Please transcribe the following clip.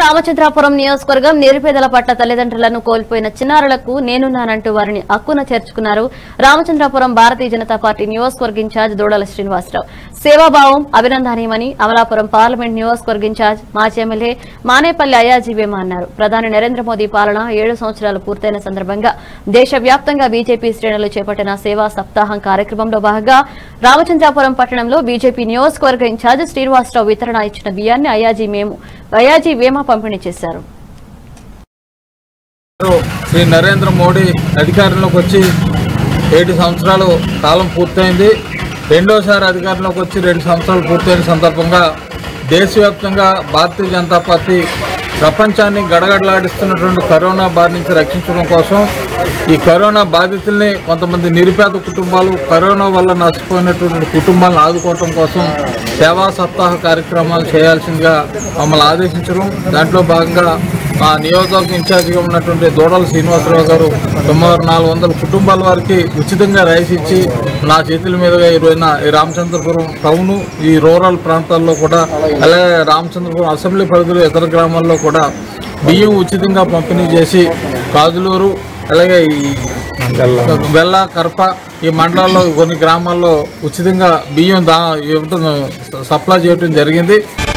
రామచంద్రాపురం నియోజకవర్గం నిరుపేదల పట్ల తల్లిదండ్రులను కోల్పోయిన చిన్నారులకు నేనున్నానంటూ వారిని అక్కున చేర్చుకున్నారు రామచంద్రాపురం భారతీయ జనతా పార్టీ నియోజకవర్గ ఇన్ఛార్జ్ దూడల శ్రీనివాసరావు సేవాభావం అభినందనీయమని అమలాపురం పార్లమెంట్ నియోజకవర్గ ఇన్ఛార్జ్ మాజీ ఎమ్మెల్యే మానేపల్లి అయాజీవేమ అన్నారు ప్రధాని నరేంద్ర మోదీ పాలన ఏడు సంవత్సరాలు పూర్తయిన సందర్భంగా దేశవ్యాప్తంగా బీజేపీ శ్రేణులు చేపట్టిన సేవా సప్తాహం కార్యక్రమంలో భాగంగా రామచంద్రాపురం పట్టణంలో బీజేపీ నియోజకవర్గ ఇన్ఛార్జ్ శ్రీనివాసరావు వితరణ ఇచ్చిన బియ్యాన్ని అయాజీ మేము అయాజీ వేమ పంపిణీ చేశారు శ్రీ నరేంద్ర మోడీ అధికారంలోకి వచ్చి ఏడు సంవత్సరాలు కాలం పూర్తయింది రెండోసారి అధికారంలోకి వచ్చి రెండు సంవత్సరాలు పూర్తయిన సందర్భంగా దేశవ్యాప్తంగా భారతీయ జనతా పార్టీ ప్రపంచాన్ని గడగడలాడిస్తున్నటువంటి కరోనా బారి నుంచి రక్షించడం కోసం ఈ కరోనా బాధితుల్ని కొంతమంది నిరుపేద కుటుంబాలు కరోనా వల్ల నష్టపోయినటువంటి కుటుంబాలను ఆదుకోవటం కోసం సేవా సప్తాహ కార్యక్రమాలు చేయాల్సిందిగా మమ్మల్ని ఆదేశించడం దాంట్లో భాగంగా మా నియోజకవర్గ ఇన్ఛార్జిగా ఉన్నటువంటి దూడల శ్రీనివాసరావు గారు సుమారు నాలుగు వందల కుటుంబాల వారికి ఉచితంగా రైస్ ఇచ్చి నా చేతుల మీదుగా ఈ రోజున ఈ రామచంద్రపురం టౌన్ ఈ రూరల్ ప్రాంతాల్లో కూడా అలాగే రామచంద్రపురం అసెంబ్లీ పరిధిలో ఇతర గ్రామాల్లో కూడా బియ్యం ఉచితంగా పంపిణీ చేసి కాజులూరు అలాగే ఈ వెల్ల కరప ఈ మండలాల్లో కొన్ని గ్రామాల్లో ఉచితంగా బియ్యం దా ఇవ్వటం సప్లై చేయడం జరిగింది